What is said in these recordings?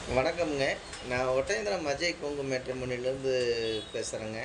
வணக்கம்ங்க நான் ஒட்டேந்திரம் அஜய் கொங்கு மேட்ரிமோனிலேருந்து பேசுகிறேங்க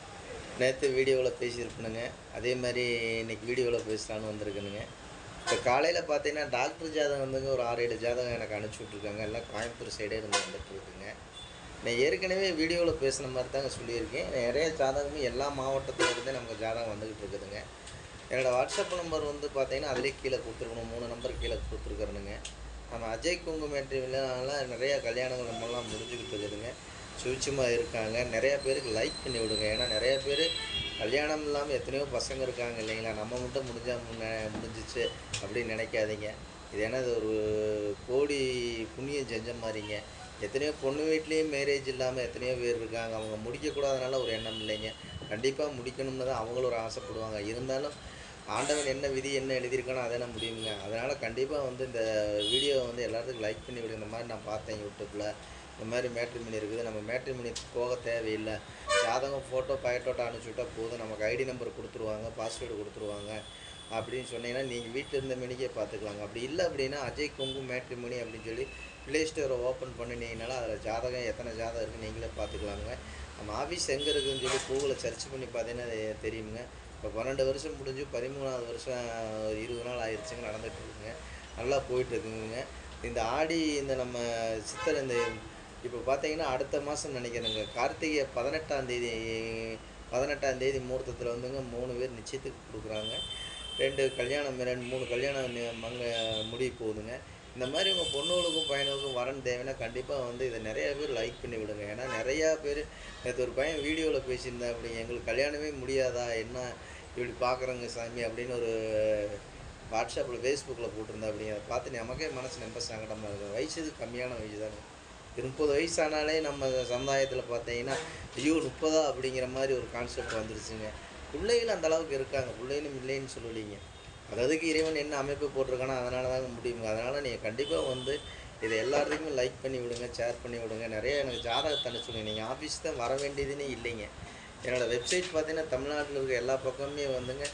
நேற்று வீடியோவில் பேசியிருப்பேனுங்க அதே மாதிரி இன்னைக்கு வீடியோவில் பேசலான்னு வந்திருக்கேனுங்க இப்போ காலையில் பார்த்தீங்கன்னா டாக்டர் ஜாதகம் வந்துங்க ஒரு ஆறு ஏழு ஜாதகம் எனக்கு அனுப்பிச்சி விட்ருக்காங்க எல்லாம் கோயம்புத்தூர் சைடே இருந்து வந்துட்டு இருக்குங்க நான் ஏற்கனவே வீடியோவில் பேசுன மாதிரி தாங்க சொல்லியிருக்கேன் நிறைய ஜாதகமும் எல்லா மாவட்டத்துல இருந்தே நமக்கு ஜாதகம் வந்துக்கிட்டு இருக்குதுங்க என்னோடய வாட்ஸ்அப் நம்பர் வந்து பார்த்தீங்கன்னா அதிலே கீழே கொடுத்துருக்கணும் மூணு நம்பர் கீழே கொடுத்துருக்குறேனுங்க நம்ம அஜய் குங்கு மேட்ரிவிலாம் நிறைய கல்யாணங்கள் நம்மலாம் முடிஞ்சுக்கிட்டு இருக்குதுங்க சுவிட்சமாக இருக்காங்க நிறைய பேருக்கு லைக் பண்ணி விடுங்க ஏன்னா நிறைய பேர் கல்யாணம் இல்லாமல் எத்தனையோ பசங்க இருக்காங்க இல்லைங்களா நம்ம மட்டும் முடிஞ்சால் முன்ன முடிஞ்சிச்சு அப்படின்னு நினைக்காதீங்க இது ஏன்னா இது ஒரு கோடி புண்ணியம் செஞ்ச மாதிரிங்க எத்தனையோ பொண்ணு வீட்லேயும் மேரேஜ் இல்லாமல் எத்தனையோ பேர் இருக்காங்க அவங்க முடிக்கக்கூடாதனால ஒரு எண்ணம் இல்லைங்க கண்டிப்பாக முடிக்கணும்னு தான் அவங்களும் ஒரு ஆசைப்படுவாங்க இருந்தாலும் ஆண்டவன் என்ன விதி என்ன எழுதியிருக்கானோ அதை முடியுங்க அதனால் கண்டிப்பாக வந்து இந்த வீடியோவை வந்து எல்லாத்துக்கும் லைக் பண்ணி விடுங்க இந்த மாதிரி நான் பார்த்தேன் யூடியூப்பில் இந்த மாதிரி மேட்ரிமணி இருக்குது நம்ம மேட்ரிமணி போக தேவையில்லை ஜாதகம் ஃபோட்டோ பயட்டோட்டோ அனுப்பிச்சி விட்டா போதும் நமக்கு ஐடி நம்பர் கொடுத்துருவாங்க பாஸ்வேர்டு கொடுத்துருவாங்க அப்படின்னு சொன்னீங்கன்னா நீங்கள் வீட்டில் இருந்த மணிக்கே பார்த்துக்கலாங்க அப்படி இல்லை அப்படின்னா அஜய் கொங்கு மேட்ரிமணி அப்படின்னு சொல்லி ப்ளே ஸ்டோரை ஓப்பன் பண்ணினீங்கனால அதில் ஜாதகம் எத்தனை ஜாதகம் இருக்குன்னு நீங்களே பார்த்துக்கலாங்க நம்ம ஆஃபீஸ் எங்கே இருக்குதுன்னு சொல்லி கூகுளில் சர்ச் பண்ணி பார்த்தீங்கன்னா அது தெரியுங்க இப்போ பன்னெண்டு வருஷம் முடிஞ்சு பதிமூணாவது வருஷம் ஒரு இருபது நாள் ஆயிடுச்சுங்க நடந்துட்டு இருக்குங்க நல்லா போயிட்டுருக்குங்க இந்த ஆடி இந்த நம்ம சித்தர் இந்த இப்போ பார்த்தீங்கன்னா அடுத்த மாதம் நினைக்கிறேங்க கார்த்திகை பதினெட்டாம் தேதி பதினெட்டாம் தேதி முகூர்த்தத்தில் வந்துங்க மூணு பேர் நிச்சயத்துக்கு கொடுக்குறாங்க ரெண்டு கல்யாணம் ரெண்டு மூணு கல்யாணம் நி- மங்க முடிய போகுதுங்க இந்த மாதிரி உங்கள் பொண்ணுகளுக்கும் பையனுக்கும் வரன் தேவைன்னா கண்டிப்பாக வந்து இதை நிறைய பேர் லைக் பண்ணி விடுங்க ஏன்னா நிறையா பேர் நேற்று ஒரு பையன் வீடியோவில் பேசியிருந்தேன் அப்படி எங்களுக்கு கல்யாணமே முடியாதா என்ன இப்படி பார்க்குறோங்க சாமி அப்படின்னு ஒரு வாட்ஸ்அப்பில் ஃபேஸ்புக்கில் போட்டிருந்தேன் அப்படி அதை பார்த்து நமக்கே மனசு ரொம்ப சங்கடமாக இருக்கும் வயசு இது கம்மியான வயசு தானே முப்பது வயசானாலே நம்ம சமுதாயத்தில் பார்த்தீங்கன்னா ஐயோ முப்பதா அப்படிங்கிற மாதிரி ஒரு கான்செப்ட் வந்துருச்சுங்க பிள்ளைகள் அந்த அளவுக்கு இருக்காங்க பிள்ளைகளும் இல்லைன்னு சொல்லலீங்க அதுக்கு இறைவன் என்ன அமைப்பு போட்டிருக்கானோ அதனால தாங்க முடியுங்க அதனால் நீங்கள் கண்டிப்பாக வந்து இதை எல்லாத்துக்குமே லைக் பண்ணி விடுங்க ஷேர் பண்ணி விடுங்க நிறைய எனக்கு ஜாதகத்தை அனுப்பிச்சுடுங்க நீங்கள் ஆஃபீஸ் தான் வர வேண்டியதுன்னு இல்லைங்க என்னோடய வெப்சைட் பார்த்தீங்கன்னா தமிழ்நாட்டில் இருக்க எல்லா பக்கமுமே வந்துங்க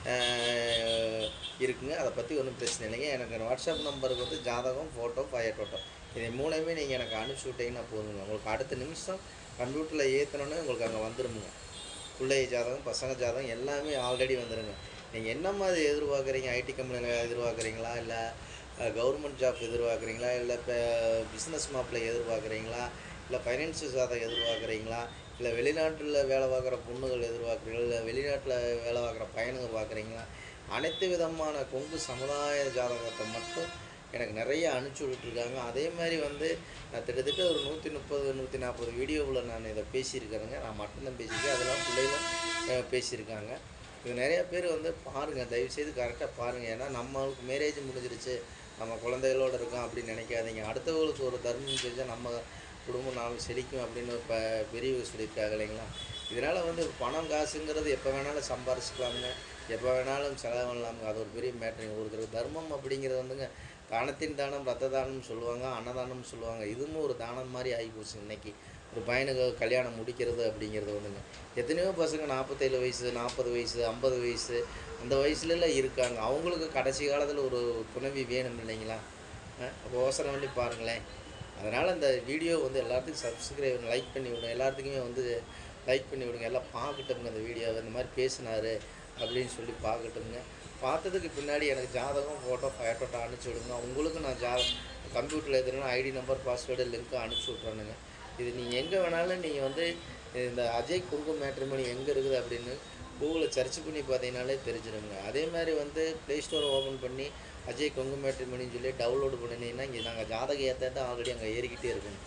ஆஹ், இருக்குங்க அதை பற்றி ஒன்றும் பிரச்சனை இல்லைங்க எனக்கு வாட்ஸ்அப் நம்பருக்கு வந்து ஜாதகம் ஃபோட்டோ ஃபயட்டோட்டோ இதை மூணையுமே நீங்கள் எனக்கு அனுப்பிச்சி விட்டீங்கன்னா போதுங்க உங்களுக்கு அடுத்த நிமிஷம் கம்ப்யூட்டரில் ஏற்றணுன்னு உங்களுக்கு அங்கே வந்துருமுங்க பிள்ளை ஜாதகம் பசங்க ஜாதகம் எல்லாமே ஆல்ரெடி வந்துடுங்க நீங்கள் என்ன மாதிரி எதிர்பார்க்குறீங்க ஐடி கம்பெனியில் எதிர்பார்க்குறீங்களா இல்லை கவர்மெண்ட் ஜாப் எதிர்பார்க்குறீங்களா இல்லை இப்போ பிஸ்னஸ் மாப்பிள்ளை எதிர்பார்க்குறீங்களா இல்லை ஃபைனான்ஸ் ஜாதகம் எதிர்பார்க்குறீங்களா இல்லை வெளிநாட்டில் வேலை பார்க்குற பொண்ணுகள் எதிர்பார்க்குறீங்களா இல்லை வெளிநாட்டில் வேலை பார்க்குற பையனுங்க பார்க்குறீங்களா அனைத்து விதமான கொங்கு சமுதாய ஜாதகத்தை மட்டும் எனக்கு நிறைய அனுப்பிச்சி விட்டுருக்காங்க அதே மாதிரி வந்து நான் கிட்டத்தட்ட ஒரு நூற்றி முப்பது நூற்றி நாற்பது வீடியோவில் நான் இதை பேசியிருக்கிறேங்க நான் மட்டும்தான் பேசியிருக்கேன் அதெல்லாம் பிள்ளைகளும் அஹ், பேசியிருக்காங்க இது நிறைய பேர் வந்து பாருங்கள் தயவுசெய்து கரெக்டாக பாருங்கள் ஏன்னா நம்மளுக்கு மேரேஜ் முடிஞ்சிருச்சு நம்ம குழந்தைகளோட இருக்கோம் அப்படின்னு நினைக்காதீங்க அடுத்தவங்களுக்கு ஒரு தர்மம் செஞ்சால் நம்ம குடும்பம் நாளும் செழிக்கும் அப்படின்னு இப்போ பெரியவங்க சொல்லியிருக்காங்க இல்லைங்களா இதனால் வந்து பணம் காசுங்கிறது எப்போ வேணாலும் சம்பாரிச்சுக்கலாமுங்க எப்போ வேணாலும் செலவு பண்ணலாமுங்க அது ஒரு பெரிய மேட்ருங்க ஒருத்தருக்கு தர்மம் அப்படிங்கிறது வந்துங்க தானத்தின் தானம் ரத்த தானம் சொல்லுவாங்க அன்னதானம் சொல்லுவாங்க இதுவும் ஒரு தானம் மாதிரி ஆகி போச்சு இன்னைக்கு ஒரு பையனுக்கு கல்யாணம் முடிக்கிறது அப்படிங்கிறது வந்துங்க எத்தனையோ பசங்க நாற்பத்தேழு வயசு நாற்பது வயசு ஐம்பது வயசு அந்த வயசுலலாம் இருக்காங்க அவங்களுக்கு கடைசி காலத்தில் ஒரு துணைவி வேணும் இல்லைங்களா அப்போ அவசரம் பண்ணி பாருங்களேன் அதனால் இந்த வீடியோ வந்து எல்லாத்துக்கும் சப்ஸ்கிரைப் லைக் பண்ணி விடுங்க எல்லாத்துக்குமே வந்து லைக் பண்ணி விடுங்க எல்லாம் பார்க்கட்டுங்க அந்த வீடியோவை இந்த மாதிரி பேசினாரு அப்படின்னு சொல்லி பார்க்கட்டுங்க பார்த்ததுக்கு பின்னாடி எனக்கு ஜாதகம் ஃபோட்டோ ஃபோட்டோட்டோ அனுப்பிச்சி விடுங்க உங்களுக்கு நான் ஜா கம்ப்யூட்டரில் எதுனா ஐடி நம்பர் பாஸ்வேர்டு லிங்க்கு அனுப்பிச்சி விட்றேனுங்க இது நீங்கள் எங்கே வேணாலும் நீங்கள் வந்து இந்த அஜய் குங்கு மேட்ரிமணி எங்கே இருக்குது அப்படின்னு கூகுளில் சர்ச் பண்ணி பார்த்தீங்கனாலே தெரிஞ்சிடுங்க அதே மாதிரி வந்து ப்ளே ஸ்டோரை ஓப்பன் பண்ணி அஜய் கொங்கு மேட்ரிமணின்னு சொல்லி டவுன்லோடு பண்ணினீங்கன்னா இங்கே நாங்கள் ஜாதகம் ஏற்ற ஆல்ரெடி அங்கே ஏறிக்கிட்டே இருக்கோம்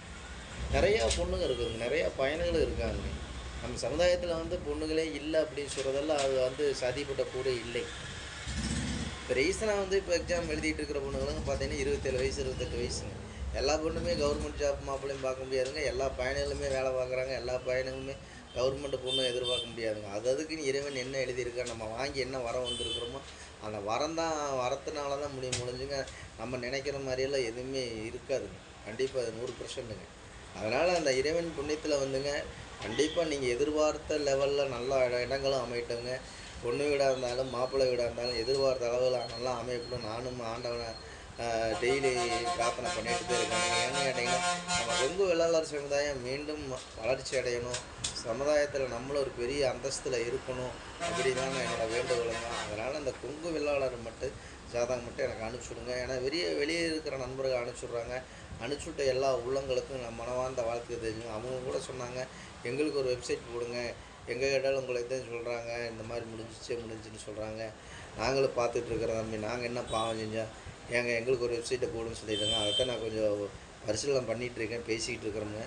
நிறையா பொண்ணுங்க இருக்குதுங்க நிறையா பையன்களும் இருக்காங்க நம்ம சமுதாயத்தில் வந்து பொண்ணுங்களே இல்லை அப்படின்னு சொல்கிறதெல்லாம் அது வந்து சதிப்பட்ட கூட இல்லை இப்போ ரீசனாக வந்து இப்போ எக்ஸாம் எழுதிட்டு இருக்கிற பொண்ணுங்களுக்கு பார்த்தீங்கன்னா இருபத்தேழு வயசு இருபத்தெட்டு வயசுங்க எல்லா பொண்ணுமே கவர்மெண்ட் ஜாப் மாப்பிளையும் பார்க்க முடியாதுங்க எல்லா பையன்களுமே வேலை பார்க்குறாங்க எல்லா பையனுங்களுமே கவர்மெண்ட் பொண்ணு எதிர்பார்க்க முடியாதுங்க அது அதுக்குன்னு இறைவன் என்ன எழுதியிருக்கா நம்ம வாங்கி என்ன வரம் வந்திருக்கிறோமோ அந்த வரம் தான் வரத்தினால தான் முடியும் முடிஞ்சுங்க நம்ம நினைக்கிற மாதிரியெல்லாம் எதுவுமே இருக்காதுங்க கண்டிப்பாக அது நூறு பர்சன்ட்டுங்க அதனால் அந்த இறைவன் புண்ணியத்தில் வந்துங்க கண்டிப்பாக நீங்கள் எதிர்பார்த்த லெவலில் நல்ல இட- இடங்களும் அமையட்டுங்க பொண்ணு வீடாக இருந்தாலும் மாப்பிள்ளை வீடாக இருந்தாலும் எதிர்பார்த்த அளவில் நல்லா அமையப்படும் நானும் ஆண்டவனை டெய்லி பிரார்த்தனை பண்ணிட்டு தான் இருக்கேன் ஏன்னு கேட்டிங்கன்னா கொங்கு வெள்ளாளர் சமுதாயம் மீண்டும் வளர்ச்சி அடையணும் சமுதாயத்தில் நம்மளும் ஒரு பெரிய அந்தஸ்தில் இருக்கணும் அப்படிதாங்க என்னோடய வேண்டுகோளுங்க அதனால் அந்த கொங்கு வெள்ளாளர் மட்டும் ஜாதகம் மட்டும் எனக்கு அனுப்பிச்சுடுங்க ஏன்னா வெளியே வெளியே இருக்கிற நண்பர்கள் அனுப்பிச்சுட்றாங்க அனுப்பிச்சுட்ட எல்லா உள்ளங்களுக்கும் நான் மனவார்ந்த வாழ்த்து தெரியும் அவங்க கூட சொன்னாங்க எங்களுக்கு ஒரு வெப்சைட் போடுங்க எங்கே கேட்டாலும் உங்களை தான் சொல்கிறாங்க இந்த மாதிரி முடிஞ்சிச்சே முடிஞ்சுன்னு சொல்கிறாங்க நாங்களும் பார்த்துட்டு இருக்கிறோம் தம்பி நாங்கள் என்ன பாவம் செஞ்சோம் ஏங்க எங்களுக்கு ஒரு வெப்சைட்டை போடுன்னு சொல்லிடுங்க அதைத்தான் நான் கொஞ்சம் பரிசீலனை பண்ணிகிட்டு இருக்கேன் பேசிக்கிட்டு இருக்கிறோங்க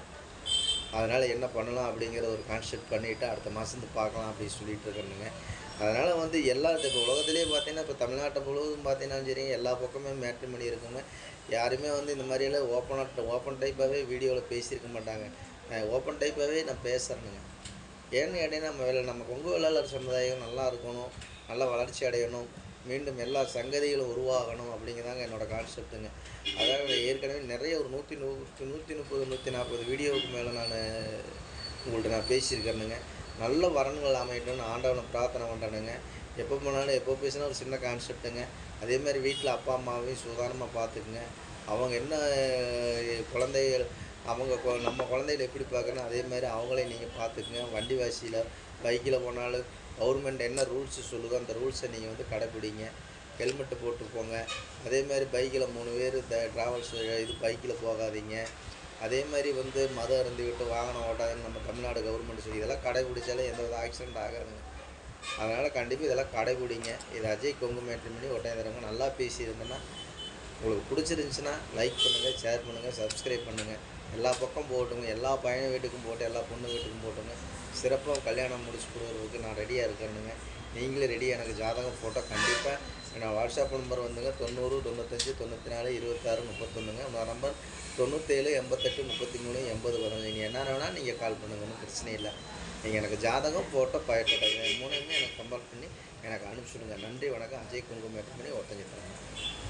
அதனால் என்ன பண்ணலாம் அப்படிங்கிற ஒரு கான்செப்ட் பண்ணிவிட்டு அடுத்த மாதத்துக்கு பார்க்கலாம் அப்படின்னு சொல்லிட்டு இருக்கிறேனுங்க அதனால் வந்து எல்லா இப்போ உலகத்திலே பார்த்தீங்கன்னா இப்போ தமிழ்நாட்டை முழுவதும் பார்த்தீங்கன்னா சரி எல்லா பக்கமே மேட்ரிமணி இருக்குங்க யாருமே வந்து இந்த மாதிரியெல்லாம் ஓப்பனாக ஓப்பன் டைப்பாகவே வீடியோவில் பேசியிருக்க மாட்டாங்க ஓப்பன் டைப்பாகவே நான் பேசுகிறேனுங்க ஏன்னு கேட்டீங்கன்னா நம்ம வேலை நம்ம கொங்கு வேளாளர் சமுதாயம் நல்லா இருக்கணும் நல்லா வளர்ச்சி அடையணும் மீண்டும் எல்லா சங்கதிகளும் உருவாகணும் அப்படிங்கிறதாங்க என்னோடய கான்செப்ட்டுங்க அதாவது ஏற்கனவே நிறைய ஒரு நூற்றி நூற்றி நூற்றி முப்பது நூற்றி நாற்பது வீடியோவுக்கு மேலே நான் உங்கள்கிட்ட நான் பேசியிருக்கிறேனுங்க நல்ல வரன்கள் அமையட்டும்னு ஆண்டவனை பிரார்த்தனை பண்ணுறேனுங்க எப்போ போனாலும் எப்போ பேசினா ஒரு சின்ன கான்செப்ட்டுங்க அதே மாதிரி வீட்டில் அப்பா அம்மாவையும் சுதாரணமாக பார்த்துக்குங்க அவங்க என்ன அஹ், குழந்தைகள் அவங்க கொ- நம்ம குழந்தைகளை எப்படி பார்க்கணும் அதே மாதிரி அவங்களையும் நீங்கள் பார்த்துக்குங்க வண்டி வாசியில் பைக்கில் போனாலும் கவர்மெண்ட் என்ன ரூல்ஸ் சொல்லுதோ அந்த ரூல்ஸை நீங்கள் வந்து கடைப்பிடிங்க ஹெல்மெட்டு போட்டு போங்க அதே மாதிரி பைக்கில் மூணு பேர் த ட்ராவல்ஸ் இது பைக்கில் போகாதீங்க அதே மாதிரி வந்து மது அருந்திவிட்டு வாகனம் ஓட்டாதுன்னு நம்ம தமிழ்நாடு கவர்மெண்ட் சொல்லி இதெல்லாம் கடைபிடிச்சாலே எந்த வித ஆக்சிடென்ட் ஆகாதுங்க அதனால் கண்டிப்பாக இதெல்லாம் கடைபிடிங்க இது அஜய் கொங்கு மேட்ரிமணி ஒட்டையந்தரங்க நல்லா பேசியிருந்தேன்னா உங்களுக்கு பிடிச்சிருந்துச்சுன்னா லைக் பண்ணுங்கள் ஷேர் பண்ணுங்கள் சப்ஸ்கிரைப் பண்ணுங்கள் எல்லா பக்கம் போட்டுங்க எல்லா பையன் வீட்டுக்கும் போட்டு எல்லா பொண்ணு வீட்டுக்கும் போட்டுங்க சிறப்பாக கல்யாணம் முடிச்சு கொடுக்குறதுக்கு நான் ரெடியாக இருக்கிறேனுங்க நீங்களும் ரெடி எனக்கு ஜாதகம் போட்டால் கண்டிப்பாக என்னோடய வாட்ஸ்அப் நம்பர் வந்துங்க தொண்ணூறு தொண்ணூத்தஞ்சு தொண்ணூற்றி நாலு இருபத்தாறு முப்பத்தொன்றுங்க அந்த நம்பர் தொண்ணூற்றேழு எண்பத்தெட்டு முப்பத்தி மூணு எண்பது பதினஞ்சு நீங்கள் என்ன வேணால் நீங்கள் கால் பண்ணுங்க ஒன்றும் பிரச்சனை இல்லை நீங்கள் எனக்கு ஜாதகம் போட்டோ பயட்டோட மூணுமே எனக்கு கம்பேர் பண்ணி எனக்கு அனுப்பிச்சுடுங்க நன்றி வணக்கம் அஜய் குங்குமேட்டு பண்ணி ஒருத்தஞ்சு தரேன்